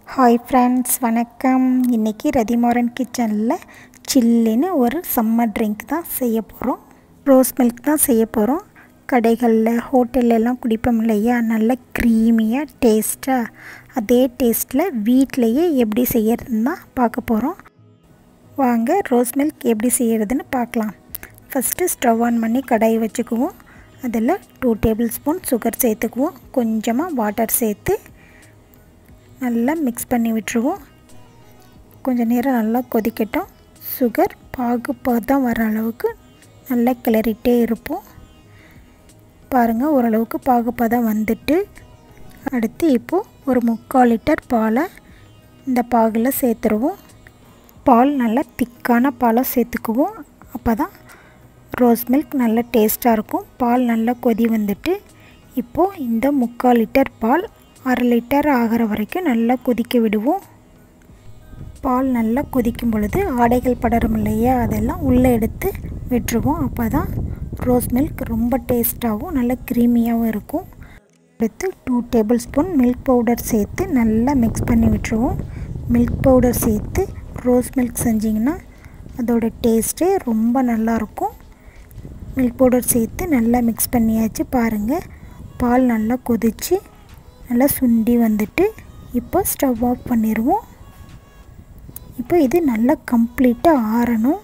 hi friends வணக்கம் இன்றைக்கி ரதிமாறன் கிச்சனில் சில்லுன்னு ஒரு சம்மர் ட்ரிங்க் தான் செய்ய போகிறோம் ரோஸ் மில்க் தான் செய்ய போகிறோம் கடைகளில் ஹோட்டல்லலாம் குடிப்போம் இல்லையா நல்ல க்ரீமியாக டேஸ்ட்டாக அதே டேஸ்ட்டில் வீட்டிலையே எப்படி செய்யறதுன்னு தான் பார்க்க போகிறோம் வாங்க ரோஸ் மில்க் எப்படி செய்கிறதுன்னு பார்க்கலாம் ஃபஸ்ட்டு ஸ்டவ் ஆன் பண்ணி கடாய் வச்சுக்குவோம் அதில் டூ டேபிள் ஸ்பூன் சுகர் சேர்த்துக்குவோம் கொஞ்சமாக வாட்டர் சேர்த்து நல்லா மிக்ஸ் பண்ணி விட்டுருவோம் கொஞ்சம் நேரம் நல்லா கொதிக்கட்டும் சுகர் பாகு பதம் வர அளவுக்கு நல்லா கிளறிட்டே இருப்போம் பாருங்கள் ஓரளவுக்கு பாகு பதம் வந்துட்டு அடுத்து இப்போது ஒரு முக்கால் லிட்டர் பாலை இந்த பாகில் சேர்த்துருவோம் பால் நல்லா திக்கான பாலை சேர்த்துக்குவோம் அப்போ தான் ரோஸ் மில்க் நல்ல டேஸ்ட்டாக இருக்கும் பால் நல்லா கொதி வந்துட்டு இப்போது இந்த முக்கால் லிட்டர் பால் அரை லிட்டர் ஆகிற வரைக்கும் நல்லா கொதிக்க விடுவோம் பால் நல்லா கொதிக்கும் பொழுது ஆடைகள் படரும் இல்லையா அதெல்லாம் உள்ளே எடுத்து விட்டுருவோம் அப்போ தான் ரோஸ் மில்க் ரொம்ப டேஸ்ட்டாகவும் நல்ல க்ரீமியாகவும் இருக்கும் அடுத்து two tablespoon milk powder சேர்த்து நல்லா மிக்ஸ் பண்ணி விட்டுருவோம் மில்க் பவுடர் சேர்த்து ரோஸ் மில்க் செஞ்சிங்கன்னா அதோட டேஸ்ட்டே ரொம்ப நல்லாயிருக்கும் மில்க் பவுடர் சேர்த்து நல்லா மிக்ஸ் பண்ணியாச்சு பாருங்கள் பால் நல்லா கொதித்து நல்லா சுண்டி வந்துட்டு இப்போ ஸ்டவ் ஆஃப் பண்ணிடுவோம் இப்போ இது நல்லா கம்ப்ளீட்டாக ஆறணும்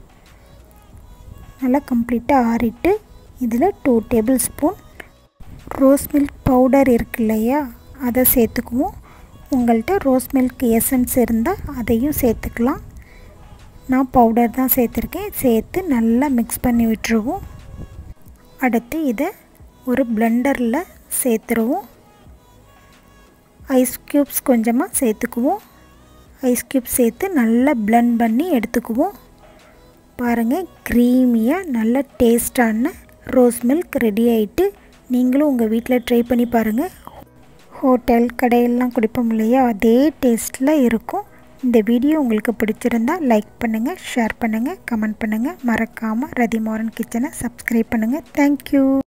நல்லா கம்ப்ளீட்டாக ஆறிட்டு இதில் two tablespoon rose milk powder இருக்கு இல்லையா அதை சேர்த்துக்குவோம் உங்கள்கிட்ட ரோஸ் மில்க் எசன்ஸ் இருந்தால் அதையும் சேர்த்துக்கலாம் நான் பவுடர் தான் சேர்த்துருக்கேன் சேர்த்து நல்லா மிக்ஸ் பண்ணி விட்டுருவோம் அடுத்து இதை ஒரு பிளெண்டரில் சேர்த்துருவோம் ஐஸ் க்யூப்ஸ் கொஞ்சமாக சேர்த்துக்குவோம் ஐஸ் க்யூப்ஸ் சேர்த்து நல்லா பிளெண்ட் பண்ணி எடுத்துக்குவோம் பாருங்கள் க்ரீமியாக நல்ல டேஸ்டான ரோஸ் மில்க் ரெடி ஆகிட்டு நீங்களும் உங்கள் வீட்டில் ட்ரை பண்ணி பாருங்கள் ஹோட்டல் கடையெல்லாம் குடிப்போம் இல்லையா அதே டேஸ்ட்டில் இருக்கும் இந்த வீடியோ உங்களுக்கு பிடிச்சிருந்தால் லைக் பண்ணுங்கள் ஷேர் பண்ணுங்கள் கமெண்ட் பண்ணுங்கள் மறக்காமல் ரதிமாறன் கிச்சனை சப்ஸ்கிரைப் பண்ணுங்கள் தேங்க்யூ